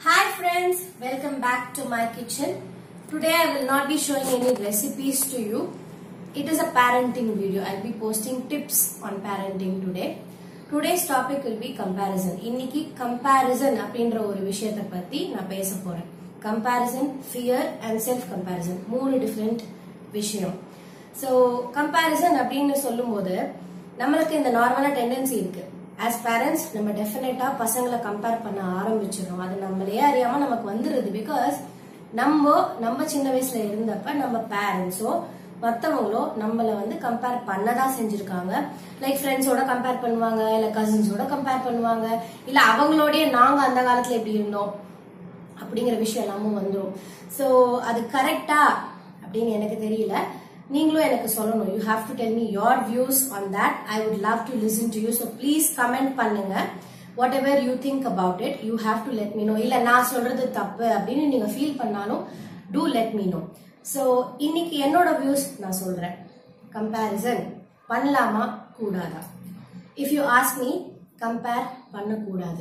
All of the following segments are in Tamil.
Hi friends, welcome back to my kitchen. Today I will not be showing any recipes to you. It is a parenting video. I'll be posting tips on parenting today. Today's topic will be comparison. இன்னைக்கு comparison அப்படின்ற ஒரு விஷயத்தை பத்தி நான் பேச போறேன். Comparison, fear and self comparison. மூணு different விஷயம். ஸோ கம்பேரிசன் அப்படின்னு சொல்லும்போது நம்மளுக்கு இந்த நார்மலா டெண்டன்சி இருக்கு ஆஸ் பேரண்ட்ஸ் நம்ம டெஃபினட்டா பசங்களை கம்பேர் பண்ண ஆரம்பிச்சிடும் அது நம்மளே அறியாம நமக்கு வந்துருது பிகாஸ் நம்ம நம்ம சின்ன வயசுல இருந்தப்ப நம்ம பேரண்ட்ஸோ மத்தவங்களோ நம்மள வந்து கம்பேர் பண்ணதான் செஞ்சிருக்காங்க லைக் ஃப்ரெண்ட்ஸோட கம்பேர் பண்ணுவாங்க இல்ல கசின்ஸோட கம்பேர் பண்ணுவாங்க இல்ல அவங்களோடய நாங்க அந்த காலத்துல எப்படி இருந்தோம் அப்படிங்கிற விஷயம் எல்லாமும் வந்துடும் ஸோ அது கரெக்டா அப்படின்னு எனக்கு தெரியல நீங்களும் எனக்கு சொல்லணும் you have to tell me your views on that I would love to listen to you so please comment பண்ணுங்க whatever you think about it you have to let me know இல்ல நான் சொல்றது தப்பு அப்படின்னு நீங்க ஃபீல் பண்ணாலும் to let me know so இன்னைக்கு என்னோட வியூஸ் நான் சொல்றேன் கம்பேரிசன் பண்ணலாமா கூடாதா if you ask me compare பண்ணக்கூடாது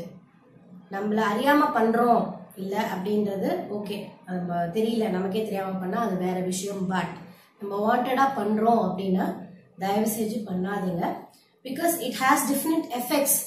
நம்மள அறியாம பண்றோம் இல்ல அப்படின்றது ஓகே நம்ம தெரியல நமக்கே தெரியாம பண்ணா அது வேற விஷயம் பட் நம்ம வாண்டடா பண்றோம் அப்படின்னா தயவு செஞ்சு பண்ணாதீங்க because it has different effects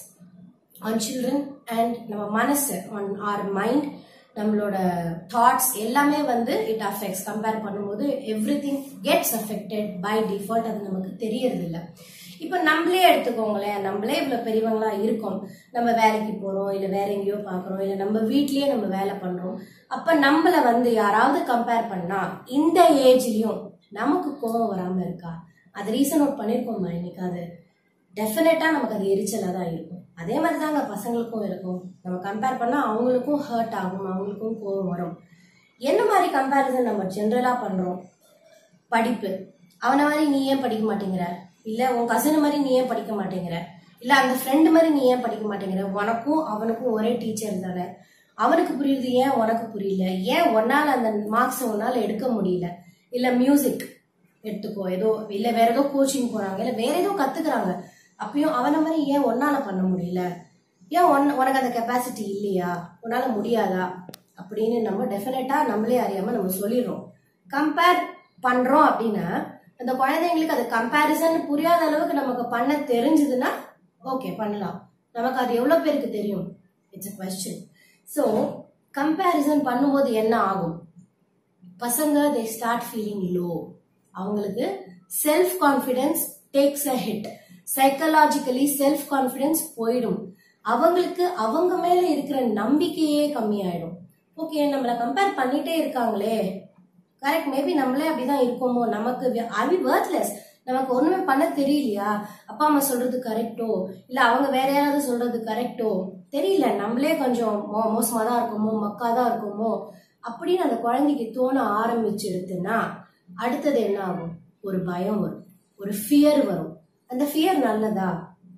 on children and நம்ம மனசு ஆன் ஆர் மைண்ட் நம்மளோட தாட்ஸ் எல்லாமே வந்து இட் அஃபெக்ட்ஸ் கம்பேர் பண்ணும்போது everything gets affected by default அது நமக்கு தெரியறது இல்லை இப்போ நம்மளே எடுத்துக்கோங்களேன் நம்மளே இவ்வளோ பெரியவங்களா இருக்கோம் நம்ம வேலைக்கு போகிறோம் இல்லை வேற எங்கேயோ பார்க்குறோம் இல்லை நம்ம வீட்லயே நம்ம வேலை பண்ணுறோம் அப்போ நம்மள வந்து யாராவது கம்பேர் பண்ணா இந்த ஏஜ்லயும் நமக்கு கோபம் வராமல் இருக்கா அது ரீசன் அவுட் பண்ணியிருக்கோம்மா இன்னைக்கு அது டெஃபினட்டாக நமக்கு அது எரிச்சலாக தான் இருக்கும் அதே மாதிரி தாங்க பசங்களுக்கும் இருக்கும் நம்ம கம்பேர் பண்ணால் அவங்களுக்கும் ஹர்ட் ஆகும் அவங்களுக்கும் கோபம் வரும் என்ன மாதிரி கம்பேரிசன் நம்ம ஜென்ரலாக பண்ணுறோம் படிப்பு அவனை மாதிரி நீ ஏன் படிக்க மாட்டேங்கிற இல்லை உன் கசன் மாதிரி நீ ஏன் படிக்க மாட்டேங்கிற இல்லை அந்த ஃப்ரெண்டு மாதிரி நீ ஏன் படிக்க மாட்டேங்கிற உனக்கும் அவனுக்கும் ஒரே டீச்சர் தானே அவனுக்கு புரியுது ஏன் உனக்கு புரியல ஏன் ஒன்னால் அந்த மார்க்ஸை உன்னால் எடுக்க முடியல இல்லை மியூசிக் எடுத்துக்கோ ஏதோ இல்லை வேற ஏதோ கோச்சிங் போகிறாங்க இல்லை வேற ஏதோ கற்றுக்குறாங்க அப்பயும் அவனை மாதிரி ஏன் ஒன்னால பண்ண முடியல ஏன் ஒன் உனக்கு அந்த கெப்பாசிட்டி இல்லையா உன்னால முடியாதா அப்படின்னு நம்ம டெஃபினட்டா நம்மளே அறியாம நம்ம சொல்லிடுறோம் கம்பேர் பண்றோம் அப்படின்னா அந்த குழந்தைங்களுக்கு அது கம்பேரிசன் புரியாத அளவுக்கு நமக்கு பண்ண தெரிஞ்சதுன்னா ஓகே பண்ணலாம் நமக்கு அது எவ்வளவு பேருக்கு தெரியும் it's a question so comparison பண்ணும்போது என்ன ஆகும் பசங்க தே ஸ்டார்ட் ஃபீலிங் லோ அவங்களுக்கு self confidence takes a hit psychologically self confidence போயிடும் அவங்களுக்கு அவங்க மேல இருக்கிற நம்பிக்கையே கம்மியாயிடும் ஓகே நம்மள கம்பேர் பண்ணிட்டே இருக்காங்களே கரெக்ட் மேபி நம்மளே அப்படிதான் இருக்கோமோ நமக்கு அவி வர்த்லெஸ் நமக்கு ஒண்ணுமே பண்ண தெரியலையா அப்பா அம்மா சொல்றது கரெக்டோ இல்ல அவங்க வேற யாராவது சொல்றது கரெக்டோ தெரியல நம்மளே கொஞ்சம் மோ மோசமா தான் இருக்கோமோ மக்கா தான் இருக்கோமோ அப்படின்னு அந்த குழந்தைக்கு தோண ஆரம்பிச்சிடுதுன்னா அடுத்தது என்ன ஆகும் ஒரு பயம் வரும் ஒரு ஃபியர் வரும் அந்த ஃபியர் நல்லதா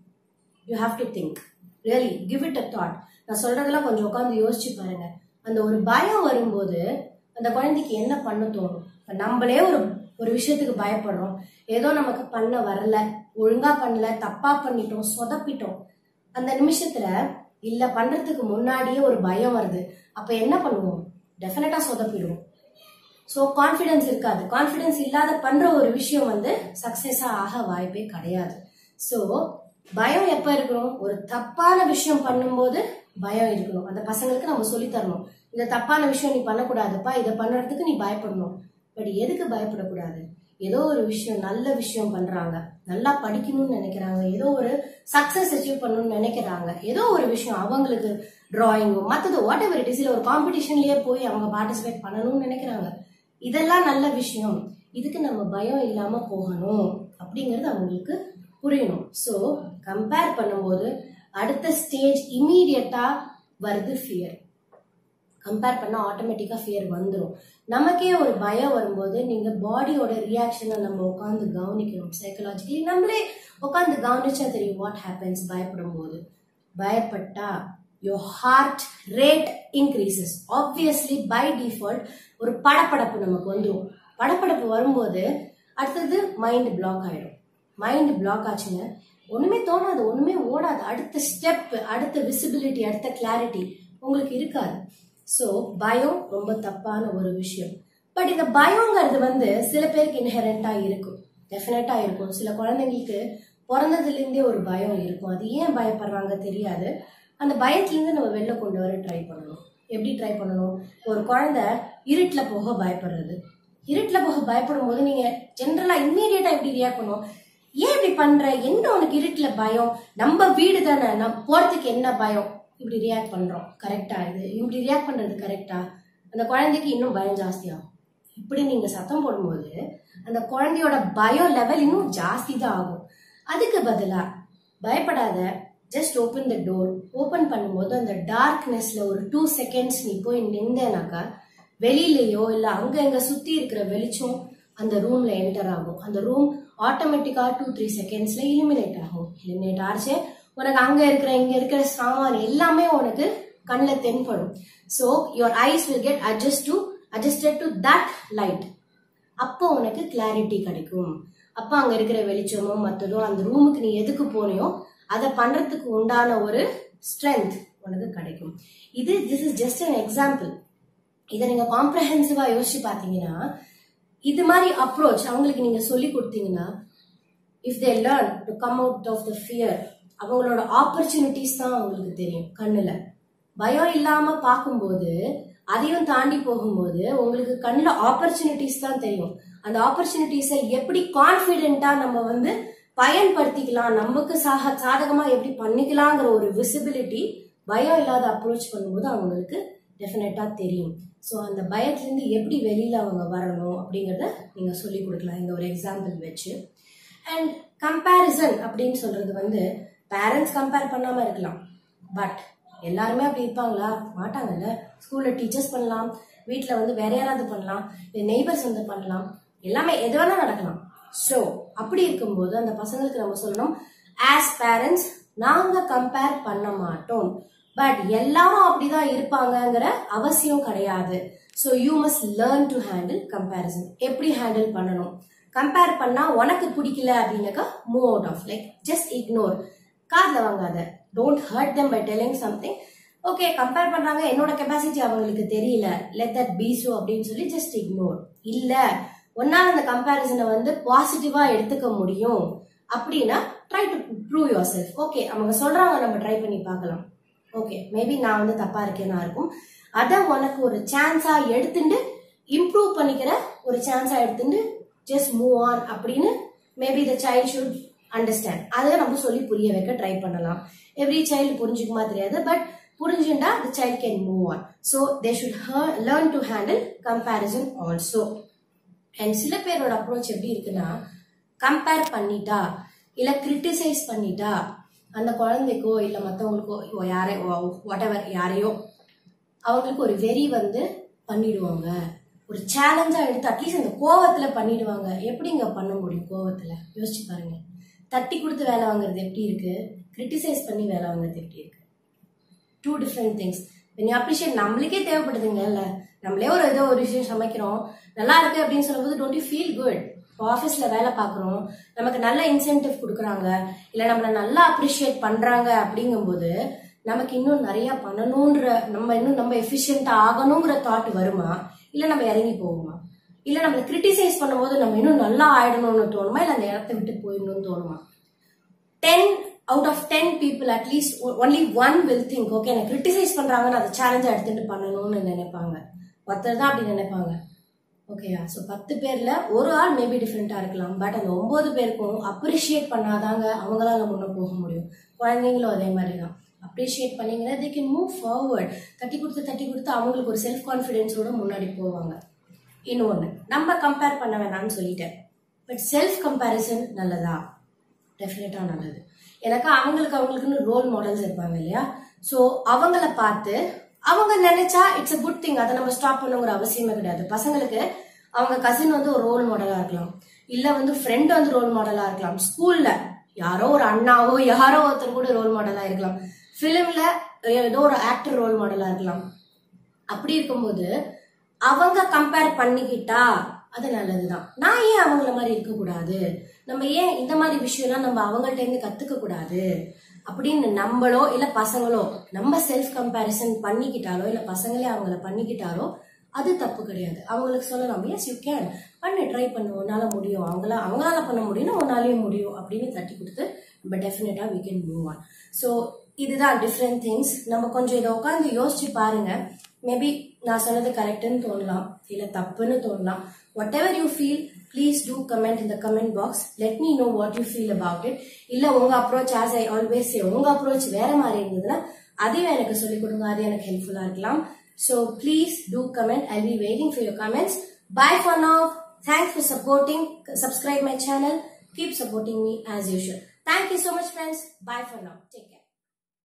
you have to think really give it a thought நான் சொல்றதெல்லாம் கொஞ்சம் உட்காந்து யோசிச்சு பாருங்க அந்த ஒரு பயம் வரும்போது அந்த குழந்தைக்கு என்ன பண்ண தோணும் இப்போ நம்மளே ஒரு ஒரு விஷயத்துக்கு பயப்படுறோம் ஏதோ நமக்கு பண்ண வரல ஒழுங்கா பண்ணல தப்பா பண்ணிட்டோம் சொதப்பிட்டோம் அந்த நிமிஷத்துல இல்ல பண்றதுக்கு முன்னாடியே ஒரு பயம் வருது அப்ப என்ன பண்ணுவோம் டெஃபினட்டா சொதப்பிடுவோம் ஸோ கான்ஃபிடன்ஸ் இருக்காது கான்ஃபிடன்ஸ் இல்லாத பண்ற ஒரு விஷயம் வந்து சக்சஸா ஆக வாய்ப்பே கிடையாது ஸோ பயம் எப்ப இருக்கணும் ஒரு தப்பான விஷயம் பண்ணும்போது பயம் இருக்கணும் அந்த பசங்களுக்கு நம்ம சொல்லி தரணும் இந்த தப்பான விஷயம் நீ பண்ணக்கூடாதுப்பா இதை பண்ணுறதுக்கு நீ பயப்படணும் பட் எதுக்கு பயப்படக்கூடாது ஏதோ ஒரு விஷயம் நல்ல விஷயம் பண்றாங்க நல்லா படிக்கணும்னு நினைக்கிறாங்க ஏதோ ஒரு சக்சஸ் அச்சீவ் பண்ணணும்னு நினைக்கிறாங்க ஏதோ ஒரு விஷயம் அவங்களுக்கு டிராயிங்கோ மற்றது வாட் எவர் இட் இஸ் ஒரு காம்படிஷன்லயே போய் அவங்க பார்ட்டிசிபேட் பண்ணணும்னு நினைக்கிறாங்க இதெல்லாம் நல்ல விஷயம் இதுக்கு நம்ம பயம் இல்லாம போகணும் அப்படிங்கிறது அவங்களுக்கு புரியணும் ஸோ கம்பேர் பண்ணும்போது அடுத்த ஸ்டேஜ் இமீடியட்டா வருது ஃபியர் கம்பேர் பண்ணா ஆட்டோமேட்டிக்கா ஃபியர் வந்துடும் நமக்கே ஒரு பயம் வரும்போது நீங்க பாடியோட ரியாக்ஷனை நம்ம உட்காந்து கவனிக்கணும் சைக்கலாஜிக்கலி நம்மளே உட்காந்து கவனிச்சா தெரியும் வாட் ஹேப்பன்ஸ் பயப்படும் போது பயப்பட்டா your heart rate increases obviously by default ஒரு படப்படப்பு நமக்கு வந்துடும் படப்படப்பு வரும்போது அடுத்தது மைண்ட் பிளாக் ஆயிடும் மைண்ட் பிளாக் ஆச்சுங்க ஒண்ணுமே தோணாது ஒண்ணுமே ஓடாது அடுத்த ஸ்டெப் அடுத்த விசிபிலிட்டி அடுத்த கிளாரிட்டி உங்களுக்கு இருக்காது ஸோ பயம் ரொம்ப தப்பான ஒரு விஷயம் பட் இந்த பயங்கிறது வந்து சில பேருக்கு இன்ஹெரண்டா இருக்கும் டெஃபினட்டா இருக்கும் சில குழந்தைங்களுக்கு பிறந்ததுலேருந்தே ஒரு பயம் இருக்கும் அது ஏன் பயப்படுறாங்க தெரியாது அந்த பயத்துலேருந்து நம்ம வெளில கொண்டு வர ட்ரை பண்ணணும் எப்படி ட்ரை பண்ணணும் ஒரு குழந்தை இருட்டில் போக பயப்படுறது இருட்டில் போக பயப்படும் போது நீங்கள் ஜென்ரலாக இம்மீடியட்டாக எப்படி ரியாக்ட் பண்ணுவோம் ஏன் இப்படி பண்ற என்ன உனக்கு இருட்டில் பயம் நம்ம வீடு தானே நம்ம போகிறதுக்கு என்ன பயம் இப்படி ரியாக்ட் பண்ணுறோம் கரெக்டா இது இப்படி ரியாக்ட் பண்ணுறது கரெக்டா அந்த குழந்தைக்கு இன்னும் பயம் ஜாஸ்தியாகும் இப்படி நீங்கள் சத்தம் போடும்போது அந்த குழந்தையோட பயம் லெவல் இன்னும் ஜாஸ்தி தான் ஆகும் அதுக்கு பதிலாக பயப்படாத just open the door open பண்ணும்போது அந்த டார்க்னஸ்ல ஒரு டூ செகண்ட்ஸ் நீ போய் நின்றேனாக்கா வெளியிலயோ இல்லை அங்க இங்க சுத்தி இருக்கிற வெளிச்சம் அந்த ரூம்ல என்டர் ஆகும் அந்த ரூம் ஆட்டோமேட்டிக்கா டூ த்ரீ செகண்ட்ஸ்ல இலிமினேட் ஆகும் இலிமினேட் ஆச்சு உனக்கு அங்க இருக்கிற இங்க இருக்கிற சாமான் எல்லாமே உனக்கு கண்ணில் தென்படும் so your eyes will get adjust to adjusted to that light அப்போ உனக்கு கிளாரிட்டி கிடைக்கும் அப்போ அங்க இருக்கிற வெளிச்சமும் மற்றதும் அந்த ரூமுக்கு நீ எதுக்கு போனியோ அதை பண்றதுக்கு உண்டான ஒரு ஸ்ட்ரென்த் உனக்கு கிடைக்கும் இது this is just an example இதை நீங்க காம்ப்ரஹென்சிவா யோசிச்சு பார்த்தீங்கன்னா இது மாதிரி அப்ரோச் அவங்களுக்கு நீங்க சொல்லி கொடுத்தீங்கன்னா if they learn to come out of the fear அவங்களோட ஆப்பர்ச்சுனிட்டிஸ் தான் அவங்களுக்கு தெரியும் கண்ணுல பயம் இல்லாம பார்க்கும்போது அதையும் தாண்டி போகும்போது உங்களுக்கு கண்ணில் ஆப்பர்ச்சுனிட்டிஸ் தான் தெரியும் அந்த ஆப்பர்ச்சுனிட்டிஸை எப்படி கான்ஃபிடென்ட்டா நம்ம வந்து பயன்படுத்திக்கலாம் நமக்கு சாக சாதகமா எப்படி பண்ணிக்கலாங்கிற ஒரு விசிபிலிட்டி பயம் இல்லாத அப்ரோச் பண்ணும்போது அவங்களுக்கு டெஃபினட்டா தெரியும் ஸோ அந்த பயத்துலேருந்து எப்படி வெளியில அவங்க வரணும் அப்படிங்கிறத நீங்க சொல்லி கொடுக்கலாம் இந்த ஒரு எக்ஸாம்பிள் வச்சு அண்ட் கம்பேரிசன் அப்படின்னு சொல்றது வந்து பேரண்ட்ஸ் கம்பேர் பண்ணாம இருக்கலாம் பட் எல்லாருமே அப்படி இருப்பாங்களா மாட்டாங்கல்ல ஸ்கூல்ல டீச்சர்ஸ் பண்ணலாம் வீட்டில் வந்து வேற யாராவது பண்ணலாம் இல்லை நெய்பர்ஸ் வந்து பண்ணலாம் எல்லாமே எது வேணா நடக்கலாம் ஸோ அப்படி இருக்கும்போது அந்த பசங்களுக்கு நம்ம சொல்லணும் ஆஸ் பேரண்ட்ஸ் நாங்க கம்பேர் பண்ண மாட்டோம் பட் எல்லாரும் அப்படிதான் இருப்பாங்கங்கிற அவசியம் கிடையாது so you must learn to handle comparison எப்படி ஹேண்டில் பண்ணணும் கம்பேர் பண்ணா உனக்கு பிடிக்கல அப்படின்னாக்கா move out of like just ignore கார்ல வாங்காத don't hurt them by telling something okay compare பண்றாங்க என்னோட கெப்பாசிட்டி அவங்களுக்கு தெரியல லெட் தட் பி so அப்படின்னு சொல்லி ஜஸ்ட் இக்னோர் இல்ல ஒன்னால அந்த கம்பேரிசனை வந்து பாசிட்டிவா எடுத்துக்க முடியும் அப்படின்னா try to prove yourself okay அவங்க சொல்றாங்க நம்ம ட்ரை பண்ணி பார்க்கலாம் ஓகே மேபி நான் வந்து தப்பா இருக்கேனா இருக்கும் அதை உனக்கு ஒரு சான்ஸா எடுத்துட்டு இம்ப்ரூவ் பண்ணிக்கிற ஒரு சான்ஸா எடுத்துட்டு ஜஸ்ட் மூவ் ஆன் அப்படின்னு maybe the child should understand அதை நம்ம சொல்லி புரிய வைக்க ட்ரை பண்ணலாம் எவ்ரி சைல்டு புரிஞ்சுக்குமா தெரியாது பட் புரிஞ்சுட்டா the child can move on so they should learn to handle comparison also and சில பேரோட அப்ரோச் எப்படி இருக்குன்னா கம்பேர் பண்ணிட்டா இல்லை கிரிட்டிசைஸ் பண்ணிட்டா அந்த குழந்தைக்கோ இல்லை மற்றவங்களுக்கோ யாரை வாட் எவர் யாரையோ அவங்களுக்கு ஒரு வெறி வந்து பண்ணிடுவாங்க ஒரு சேலஞ்சா எடுத்து அட்லீஸ்ட் அந்த கோவத்துல பண்ணிடுவாங்க எப்படிங்க பண்ண முடியும் கோவத்துல யோசிச்சு பாருங்க தட்டி கொடுத்து வேலை வாங்குறது எப்படி இருக்கு கிரிட்டிசைஸ் பண்ணி வேலை வாங்குறது எப்படி இருக்கு டூ டிஃப்ரெண்ட் திங்ஸ் நீ அப்ரிஷியேட் நம்மளுக்கே தேவைப்படுதுங்க இல்ல நம்மளே ஒரு ஏதோ ஒரு விஷயம் சமைக்கிறோம் நல்லா இருக்கு அப்படின்னு சொல்லும்போது டோன்ட் யூ ஃபீல் குட் ஆஃபீஸ்ல வேலை பார்க்குறோம் நமக்கு நல்ல இன்சென்டிவ் கொடுக்குறாங்க இல்லை நம்மளை நல்லா அப்ரிஷியேட் பண்றாங்க அப்படிங்கும்போது நமக்கு இன்னும் நிறைய பண்ணணுன்ற நம்ம இன்னும் நம்ம எஃபிஷியண்டா ஆகணுங்கிற தாட் வருமா இல்ல நம்ம இறங்கி போகுமா இல்ல நம்மளை கிரிட்டிசைஸ் பண்ணும்போது நம்ம இன்னும் நல்லா ஆயிடணும்னு தோணுமா இல்ல அந்த இடத்த விட்டு போயிடணும்னு தோணுமா ten out of ten people at least only one will think okay எனக்கு கிரிட்டிசைஸ் பண்றாங்கன்னு அதை சேலஞ்சா எடுத்துட்டு பண்ணணும்னு நினைப்பாங்க ஒருத்தர் தான் அப்படி நினைப்பாங்க ஓகேயா ஸோ பத்து பேர்ல ஒரு ஆள் மேபி டிஃப்ரெண்டா இருக்கலாம் பட் அந்த ஒன்பது பேருக்கும் அப்ரிஷியேட் பண்ணாதாங்க அவங்களால முன்ன போக முடியும் குழந்தைங்களும் அதே மாதிரி தான் அப்ரிஷியேட் பண்ணீங்கன்னா தே கேன் மூவ் ஃபார்வர்ட் தட்டி கொடுத்து தட்டி கொடுத்து அவங்களுக்கு ஒரு செல்ஃப் கான்ஃபிடென்ஸோட முன்னாடி போவாங்க இன்னொன்று நம்ம கம்பேர் பண்ண வேணாம்னு சொல்லிட்டேன் பட் செல்ஃப் கம்பேரிசன் நல்லதா டெஃபினட்டா நல்லது எனக்கு அவங்களுக்கு அவங்களுக்குன்னு ரோல் மாடல்ஸ் இருப்பாங்க இல்லையா ஸோ அவங்கள பார்த்து அவங்க நினைச்சா இட்ஸ் a குட் திங் அதை நம்ம ஸ்டாப் பண்ணுங்கிற அவசியமே கிடையாது பசங்களுக்கு அவங்க கசின் வந்து ஒரு ரோல் மாடலா இருக்கலாம் இல்ல வந்து ஃப்ரெண்ட் வந்து ரோல் மாடலா இருக்கலாம் ஸ்கூல்ல யாரோ ஒரு அண்ணாவோ யாரோ ஒருத்தர் கூட ரோல் மாடலா இருக்கலாம் ஃபிலிம்ல ஏதோ ஒரு ஆக்டர் ரோல் மாடலா இருக்கலாம் அப்படி இருக்கும்போது அவங்க கம்பேர் பண்ணிக்கிட்டா அது நல்லதுதான் நான் ஏன் அவங்கள மாதிரி இருக்கக்கூடாது நம்ம ஏன் இந்த மாதிரி விஷயம்லாம் நம்ம அவங்கள்ட்ட இருந்து கத்துக்க கூடாது அப்படின்னு நம்மளோ இல்ல பசங்களோ நம்ம செல்ஃப் கம்பேரிசன் பண்ணிக்கிட்டாலோ இல்ல பசங்களே அவங்கள பண்ணிக்கிட்டாலோ அது தப்பு கிடையாது அவங்களுக்கு சொல்லலாம் எஸ் யூ கேன் பண்ணு ட்ரை பண்ணு உன்னால முடியும் அவங்கள அவங்களால பண்ண முடியும்னா உன்னாலேயும் முடியும் அப்படின்னு தட்டி கொடுத்து நம்ம டெஃபினட்டா we can move on so இதுதான் டிஃப்ரெண்ட் திங்ஸ் நம்ம கொஞ்சம் இதை உட்காந்து யோசிச்சு பாருங்க மேபி நான் சொன்னது கரெக்டுன்னு தோணலாம் இல்ல தப்புன்னு தோணலாம் whatever you feel please do comment இந்த comment box let me know what you feel about it இல்ல உங்க அப்ரோச் ஆஸ் ஐ ஆல்வேஸ் உங்க அப்ரோச் வேற மாதிரி இருந்ததுன்னா அதையும் எனக்கு சொல்லிக் கொடுங்க அது எனக்கு ஹெல்ப்ஃபுல்லா இருக்கலாம் so please do comment I be waiting for your comments bye for now thanks for supporting subscribe my channel keep supporting me as usual thank you so much friends bye for now take care